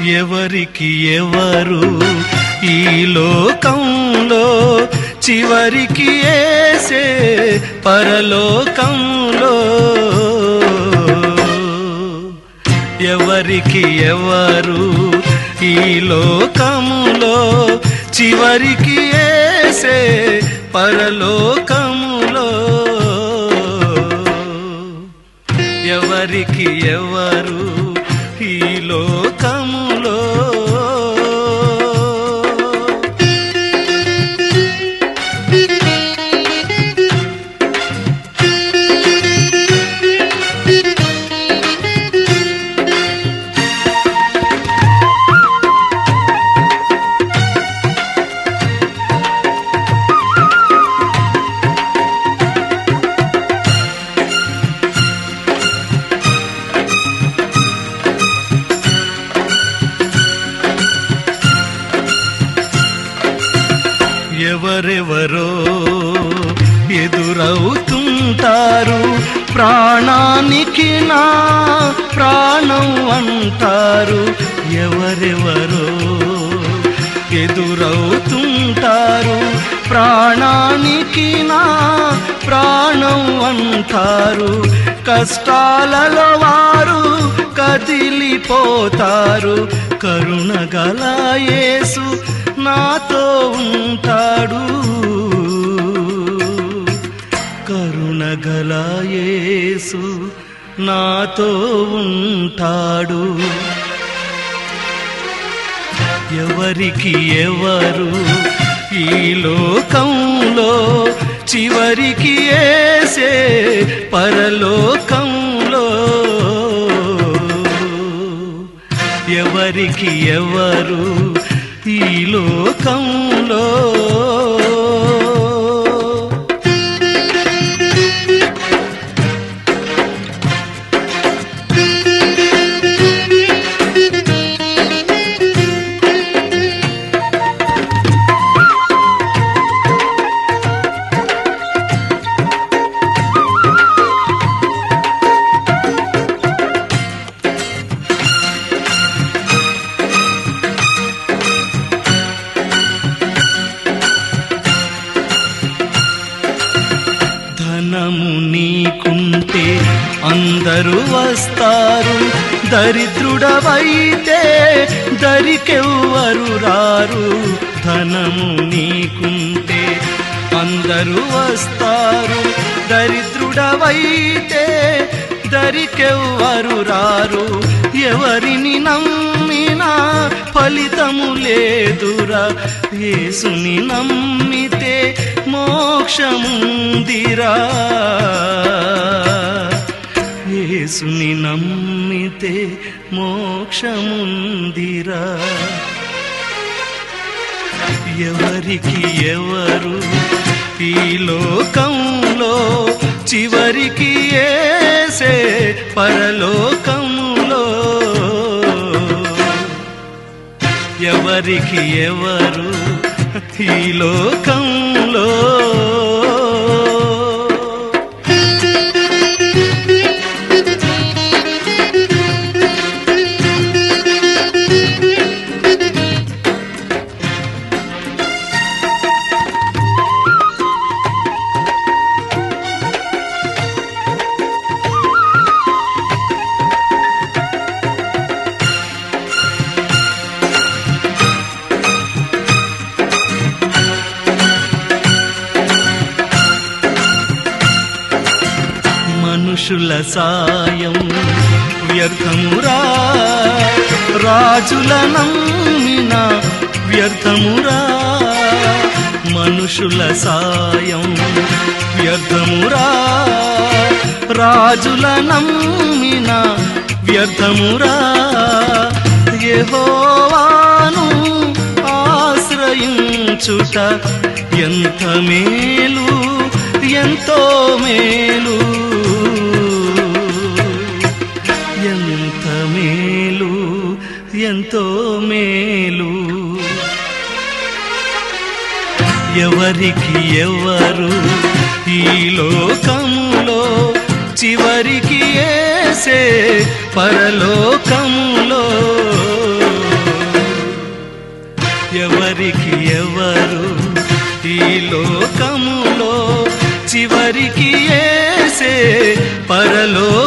ఎవరికి ఎవరు ఈ లోకంలో చివరికి ఏసే పరలోకంలో ఎవరికి ఎవరు ఈ లోకములో చివరికి ఏసే పరలోకములో ఎవరికి ఎవరు ఈ లోకములో ఎవరెవరో ఎదురవుతుంటారు ప్రాణానికి నా ప్రాణం అంటారు ఎవరెవరో ఎదురవుతుంటారు ప్రాణానికి నా ప్రాణం అంటారు కష్టాలలో వారు కదిలిపోతారు కరుణ గల యేసు నాతో ఉంటాడు కరుణ గల యేసు నాతో ఉంటాడు ఎవరికి ఎవరు ఈ లోకంలో చివరికి ఏసే పరలోకంలో ఎవరికి ఎవరు ఈ లోకంలో ధనము నీకుంటే అందరూ వస్తారు దరిద్రుడవైతే దరికెవ్వరు రారు ధనము నీకుంటే అందరూ వస్తారు దరిద్రుడవైతే దరికెవ్వరు రారు ఎవరిని నమ్మినా ఫలితము లేదురా యేసుని నమ్మితే మోక్షముందిరా యేసుని నమ్మితే మోక్షముందిరా ఎవరికి ఎవరు ఈ లోకంలో చివరికి ఏసే పరలోకములో ఎవరికి ఎవరు ఈ లోకంలో మనుషుల సాయం వ్యర్థమురా రాజుల నమ్మిన వ్యర్థమురా మనుషుల సాయం వ్యర్థమురా రాజుల నమ్మిన వ్యర్థమురా యెహోవాను ఆశ్రయించుట ఎంత మేలు ఎంతో మేలు ఎంత మేలు ఎంతో మేలు ఎవరికి ఎవరు ఈ లోకములో చివరికి ఏసే పరలోకములో ఈ లోకములో చివరికి ఏసే పరలో